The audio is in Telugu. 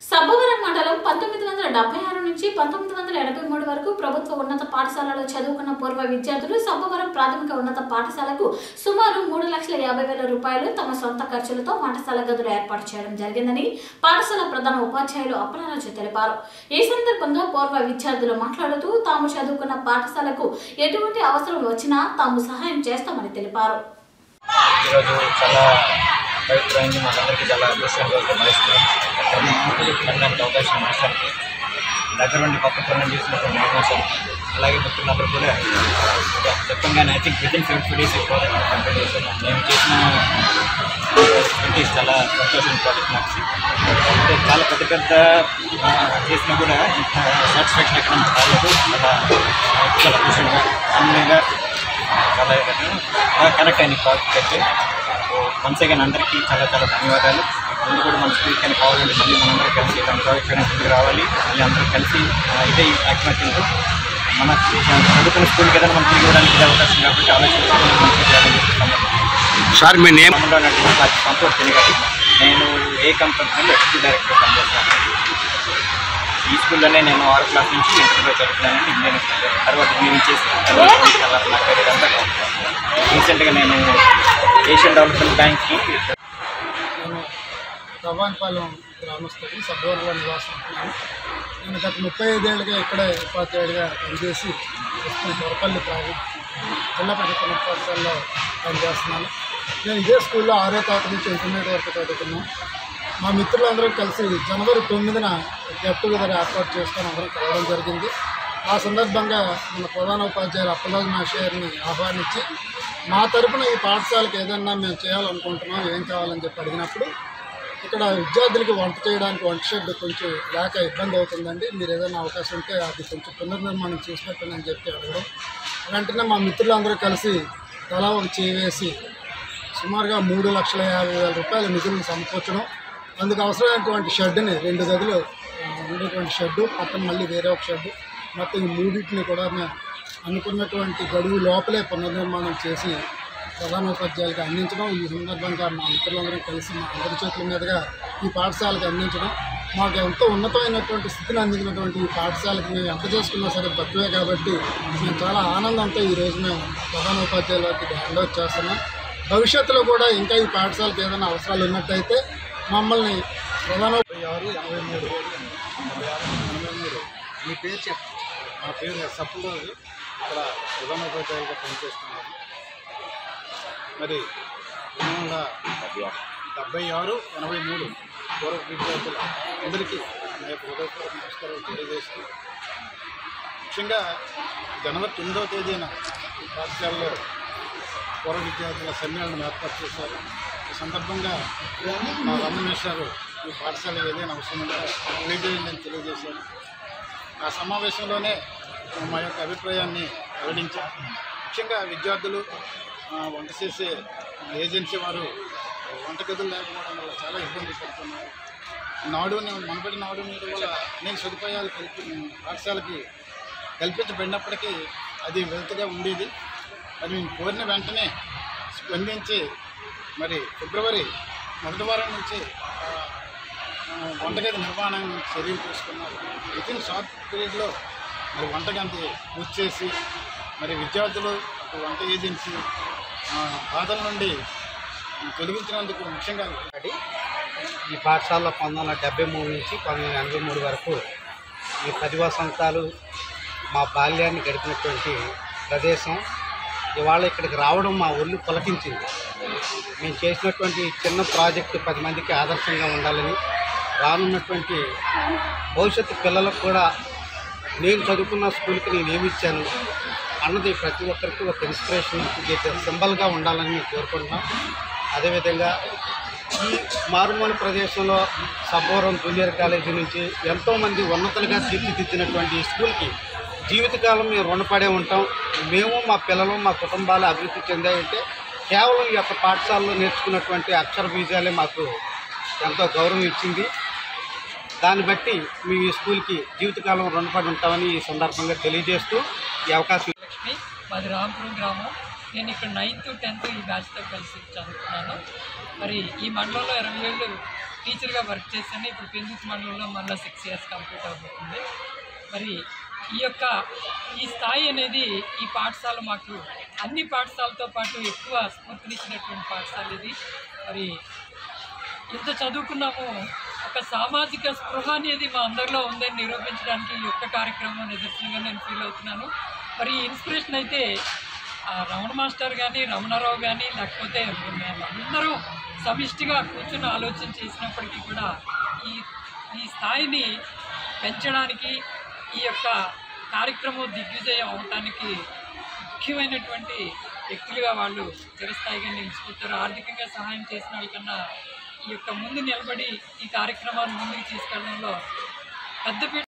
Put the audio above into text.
సబ్బవరం మండలం పంతొమ్మిది వందల డెబ్బై ఆరు నుంచి పంతొమ్మిది వందల ఎనభై మూడు వరకు ప్రభుత్వ ఉన్నత పాఠశాలలో చదువుకున్న పూర్వ విద్యార్థులు సబ్బవరం ప్రాథమిక ఉన్నత పాఠశాలకు సుమారు మూడు లక్షల యాభై వేల రూపాయలు తమ సొంత ఖర్చులతో పాఠశాల గదులు ఏర్పాటు చేయడం జరిగిందని పాఠశాల ప్రధాన ఉపాధ్యాయులు అప్పలరాజు తెలిపారు ఈ సందర్భంగా పూర్వ విద్యార్థులు మాట్లాడుతూ తాము చదువుకున్న పాఠశాలకు ఎటువంటి అవసరం వచ్చినా తాము సహాయం చేస్తామని తెలిపారు ఈరోజు చాలా పవిత్రమైంది మాకందరికీ చాలా అదృష్టంగా భావిస్తున్నాం కట్టడానికి అవకాశం మాస్టర్కి దగ్గర నుండి పక్క పనులు చేసినటువంటి మాస్టర్కి అలాగే మిత్రులందరూ కూడా చెప్పంగానే I think within fifty days complete చేశాను మేము చేసిన ట్వంటీస్ చాలా సంతోషం ప్రాజెక్ట్ నాకు అంటే చాలా పెద్ద పెద్ద ఆ, చేసినా కూడా సాటిస్ఫాక్షన్ ఎక్కడ నాకు రాలేదు చాలా చాలా ఖుషిగా ఆనందంగా చాలా బాగా కనెక్ట్ అయింది ప్రాజెక్ట్ అయితే వన్స్ అగైన్ అందరికీ చాలా చాలా ధన్యవాదాలు ముందు కూడా మన స్కూల్ కానీ కావాలంటే మళ్ళీ మనందరం కలిసి ఇలాంటి ప్రాజెక్ట్ చేయడం ముందుకు రావాలి మళ్ళీ అందరూ కలిసి ఆ, ఇదే యాక్టివిటీతో మన చదువుకున్న స్కూల్కి ఏదైనా మనం తిరిగి ఇవ్వడానికి ఇదే అవకాశం కాబట్టి ఆలోచించుకొని మంచిగా చేయాలని చెప్తున్నాను సార్ మీ నేమ్ సంబంధం నాకు సంతోష్ తెలియదు నేను ఏ కంపెనీలో ఎక్స్పీ డైరెక్టర్ పనిచేస్తాను ఈ స్కూల్లోనే నేను ఆరు క్లాస్ నుంచి ఇంటర్లో చదువుతున్నానండి ఇంజనీరింగ్ తర్వాత ఇంజనీరింగ్ చేసి తర్వాత చాలా నా కెరీర్ అంతా రీసెంట్గా నేను ఏషియన్ డెవలప్మెంట్ బ్యాంక్కి నేను రవ్వానిపాలెం గ్రామస్తుడి సబ్బవరంలో నివాసం ఉంటున్నాను నేను గత ముప్పై ఐదేళ్ళుగా ఇక్కడే ఉపాధ్యాయుడిగా పనిచేసి ప్రస్తుతం దొరపల్లి ప్రాజెక్ట్ జిల్లా పరిషత్ ఉన్నత పాఠశాలలో పనిచేస్తున్నాను నేను ఇదే స్కూల్లో ఆరో తరగతి నుంచి ఇంటర్మీడియట్ వరకు చదువుకున్నాను మా మిత్రులందరూ కలిసి జనవరి తొమ్మిదిన గెట్ టుగెదర్ ఏర్పాటు చేసుకొని అందరం కలవడం జరిగింది ఆ సందర్భంగా మన ప్రధాన ఉపాధ్యాయులు అప్పలాజ్ మాషేర్ని ఆహ్వానించి మా తరపున ఈ పాఠశాలకు ఏదన్నా మేము చేయాలనుకుంటున్నాం ఏం కావాలని చెప్పి అడిగినప్పుడు ఇక్కడ విద్యార్థులకి వంట చేయడానికి వంట షెడ్ కొంచెం లేక ఇబ్బంది అవుతుందండి మీరు ఏదైనా అవకాశం ఉంటే అది కొంచెం పునర్నిర్మాణం చేసి పెట్టండి అని చెప్పి అడగడం వెంటనే మా మిత్రులందరూ కలిసి తలా ఒక చేయి వేసి సుమారుగా మూడు లక్షల యాభై వేల రూపాయల నిధులను సమకూర్చడం అందుకు అవసరమైనటువంటి షెడ్ని రెండు గదులు ఆ, ఉండేటువంటి షెడ్డు పక్కన మళ్ళీ వేరే ఒక షెడ్డు మొత్తం ఈ మూడింటిని కూడా మేము అనుకున్నటువంటి గడువు లోపలే పునర్నిర్మాణం చేసి ప్రధానోపాధ్యాయులకు అందించడం ఈ సందర్భంగా మా మిత్రులందరం కలిసి మా అందరి చేతుల మీదుగా ఈ పాఠశాలకు అందించడం మాకు ఎంతో ఉన్నతమైనటువంటి స్థితిని అందించినటువంటి ఈ పాఠశాలకు మేము ఎంత చేసుకున్నా సరే తక్కువే కాబట్టి మేము చాలా ఆనందంతో ఈ రోజు మేము ప్రధానోపాధ్యాయుల వారికి హ్యాండ్ ఓవర్ చేస్తున్నాం భవిష్యత్తులో కూడా ఇంకా ఈ పాఠశాలకు ఏదైనా అవసరాలు ఉన్నట్టయితే మమ్మల్ని ప్రధాన ఆరు ఎనభై మూడు ఎనభై ఆరు ఎనభై మూడు మీ పేరు చెప్ప నా పేరు సప్పుడు ఇక్కడ ప్రధానోపాధ్యాయులుగా పనిచేస్తున్నాను మరి రెండు వందల డెబ్బై ఆరు ఎనభై మూడు పూర్వ విద్యార్థులు అందరికీ నా యొక్క హృదయపూర్వక నమస్కారాలు తెలియజేస్తూ ముఖ్యంగా జనవరి తొమ్మిదవ తేదీన ఈ పాఠశాలలో పూర్వ విద్యార్థుల సమ్మేళనం ఏర్పాటు చేశారు ఈ సందర్భంగా మా రమణేష్ గారు ఈ పాఠశాల ఏదైనా అవసరం ఉంటే తెలియజేయండి అని తెలియజేశారు ఆ సమావేశంలోనే మా యొక్క అభిప్రాయాన్ని వెల్లడించాం ముఖ్యంగా విద్యార్థులు ఆ, వంట చేసే ఏజెన్సీ వారు వంటగదులు లేకపోవడం వల్ల చాలా ఇబ్బంది పడుతున్నారు నాడు మనబడి నాడు మీద వల్ల అనేక సదుపాయాలు కల్పి పాఠశాలకి కల్పించబడినప్పటికీ అది వెలుతుగా ఉండేది అది మేము కోరిన వెంటనే స్పందించి మరి ఫిబ్రవరి మొదటి వారం నుంచి ఆ, ఆ, వంటగది నిర్మాణం చర్యలు తీసుకున్నారు విత్ ఇన్ షార్ట్ పీరియడ్లో మరి వంటగది పూర్తి చేసి మరి విద్యార్థులు అటు వంట ఏజెన్సీ ఆ, బాధల నుండి తొలగించినందుకు ముఖ్యంగా బడి ఈ పాఠశాలలో పంతొమ్మిది వందల డెబ్బై మూడు నుంచి పంతొమ్మిది వందల ఎనభై మూడు వరకు ఈ పది వసంతాలు మా బాల్యాన్ని గడిపినటువంటి ప్రదేశం ఇవాళ ఇక్కడికి రావడం మా ఒళ్ళు పులకించింది మేము చేసినటువంటి ఈ చిన్న ప్రాజెక్టు పది మందికి ఆదర్శంగా ఉండాలని రానున్నటువంటి భవిష్యత్తు పిల్లలకు కూడా నేను చదువుకున్న స్కూల్కి నేను ఏమి ఇచ్చాను అన్నది ప్రతి ఒక్కరికి ఒక ఇన్స్పిరేషన్ సింబల్గా ఉండాలని మేము కోరుకుంటున్నాం అదేవిధంగా ఈ మారుమూల ప్రదేశంలో సబ్బవరం జూనియర్ కాలేజీ నుంచి ఎంతోమంది ఉన్నతులుగా తీర్చిదిద్దినటువంటి ఈ స్కూల్కి జీవితకాలం మేము రుణపడే ఉంటాం మేము మా పిల్లలు మా కుటుంబాలు అభివృద్ధి చెందాయంటే కేవలం ఈ యొక్క పాఠశాలలో నేర్చుకున్నటువంటి అక్షర బీజాలే మాకు ఎంతో గౌరవం ఇచ్చింది దాన్ని బట్టి మేము ఈ స్కూల్కి జీవితకాలం రుణపడి ఉంటామని ఈ సందర్భంగా తెలియజేస్తూ ఈ అవకాశం లక్ష్మి మాది రాంపురం గ్రామం నేను ఇక్కడ నైన్త్ టెన్త్ ఈ బ్యాచ్తో కలిసి చదువుకున్నాను మరి ఈ మండలంలో ఇరవై ఏళ్ళు టీచర్గా వర్క్ చేశాను ఇప్పుడు పెందుకు మండలంలో మళ్ళీ సిక్స్ ఇయర్స్ కంప్లీట్ అవుతుంది మరి ఈ యొక్క ఈ స్థాయి అనేది ఈ పాఠశాల మాకు అన్ని పాఠశాలతో పాటు ఎక్కువ స్ఫూర్తినిచ్చినటువంటి పాఠశాల ఇది మరి ఎంత చదువుకున్నామో ఒక సామాజిక స్పృహ అనేది మా అందరిలో ఉందని నిరూపించడానికి ఈ యొక్క కార్యక్రమం నిదర్శనంగా నేను ఫీల్ అవుతున్నాను మరి ఈ ఇన్స్పిరేషన్ అయితే ఆ రమణ మాస్టర్ కానీ రమణారావు కానీ లేకపోతే మేము అందరూ సమిష్టిగా కూర్చుని ఆలోచన చేసినప్పటికీ కూడా ఈ ఈ స్థాయిని పెంచడానికి ఈ యొక్క కార్యక్రమం దిగ్విజయం అవటానికి ముఖ్యమైనటువంటి వ్యక్తులుగా వాళ్ళు చిరస్థాయిగా నిలిచిపోతారు ఆర్థికంగా సహాయం చేసిన వాళ్ళకన్నా ఈ యొక్క ముందు నిలబడి ఈ కార్యక్రమాన్ని ముందుకు తీసుకెళ్లడంలో పెద్దపీట